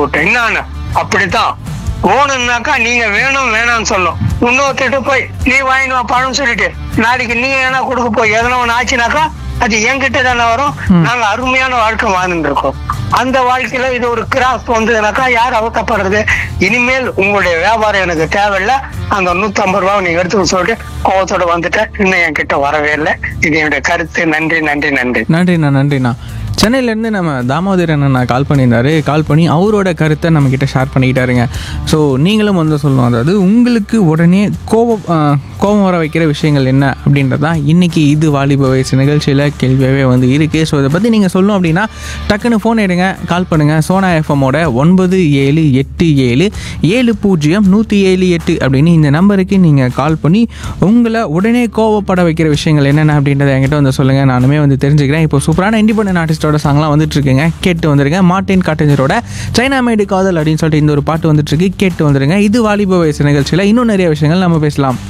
போட்டோம் என்னன்னு அப்படித்தான் ஓணுனாக்கா நீங்க வேணும் வேணாம்னு சொல்லும் இன்னொருத்திட்டு போய் நீ வாங்கிட்டு வா பணம் சொல்லிட்டு நாளைக்கு நீங்க என்ன கொடுக்க போய் எதனா ஒண்ணு ஆச்சுனாக்கா அது என்கிட்ட தானே வரும் நாங்க அருமையான வாழ்க்கை வாழ்ந்துட்டு இருக்கோம் அந்த வாழ்க்கையில இது ஒரு கிராஸ் வந்ததுனாக்கா யார் அவத்தப்படுறது இனிமேல் உங்களுடைய வியாபாரம் எனக்கு தேவையில்ல அந்த நூத்தி ஐம்பது ரூபாய் நீங்க எடுத்து சொல்லிட்டு கோவத்தோட வந்துட்டேன் இன்னும் என்கிட்ட வரவே இல்லை இது என்னுடைய கருத்து நன்றி நன்றி நன்றி நன்றிண்ணா நன்றிண்ணா சென்னையிலேருந்து நம்ம தாமோதரன் அண்ணா கால் பண்ணியிருந்தாரு கால் பண்ணி அவரோட கருத்தை நம்மக்கிட்ட ஷேர் பண்ணிக்கிட்டாருங்க ஸோ நீங்களும் வந்து சொல்லணும் அதாவது உங்களுக்கு உடனே கோபம் ஆ, கோபம் வர வைக்கிற விஷயங்கள் என்ன அப்படின்றது தான் இன்றைக்கி இது வாலிப வயசு நிகழ்ச்சியில் கேள்வியாகவே வந்து இருக்குது ஸோ இதை பற்றி நீங்கள் சொல்லணும் அப்படின்னா டக்குன்னு ஃபோன் எடுங்க கால் பண்ணுங்கள் சோனா எஃப்எம்மோட ஒன்பது ஏழு எட்டு ஏழு ஏழு பூஜ்ஜியம் நூற்றி ஏழு எட்டு அப்படின்னு இந்த நம்பருக்கு நீங்கள் கால் பண்ணி உங்களை உடனே கோவப்பட வைக்கிற விஷயங்கள் என்னென்ன அப்படின்றத என்கிட்ட வந்து சொல்லுங்கள் நானுமே வந்து தெரிஞ்சுக்கிறேன் இப்போ சூப்பரான இண்டிபெண்டன்ட் ஆர்டிஸ்டோட சாங்லாம் வந்துட்டு இருக்குங்க கேட்டு வந்துருங்க மார்ட்டின் காட்டேஜரோட சைனா மேடு காதல் அப்படின்னு சொல்லிட்டு இந்த ஒரு பாட்டு வந்துட்டு இருக்கு கேட்டு வந்துருங்க இது வாலிப வயசு நிகழ்ச்சியில் இன்னும் நிறைய விஷயங்கள் நம்ம பேசலாம்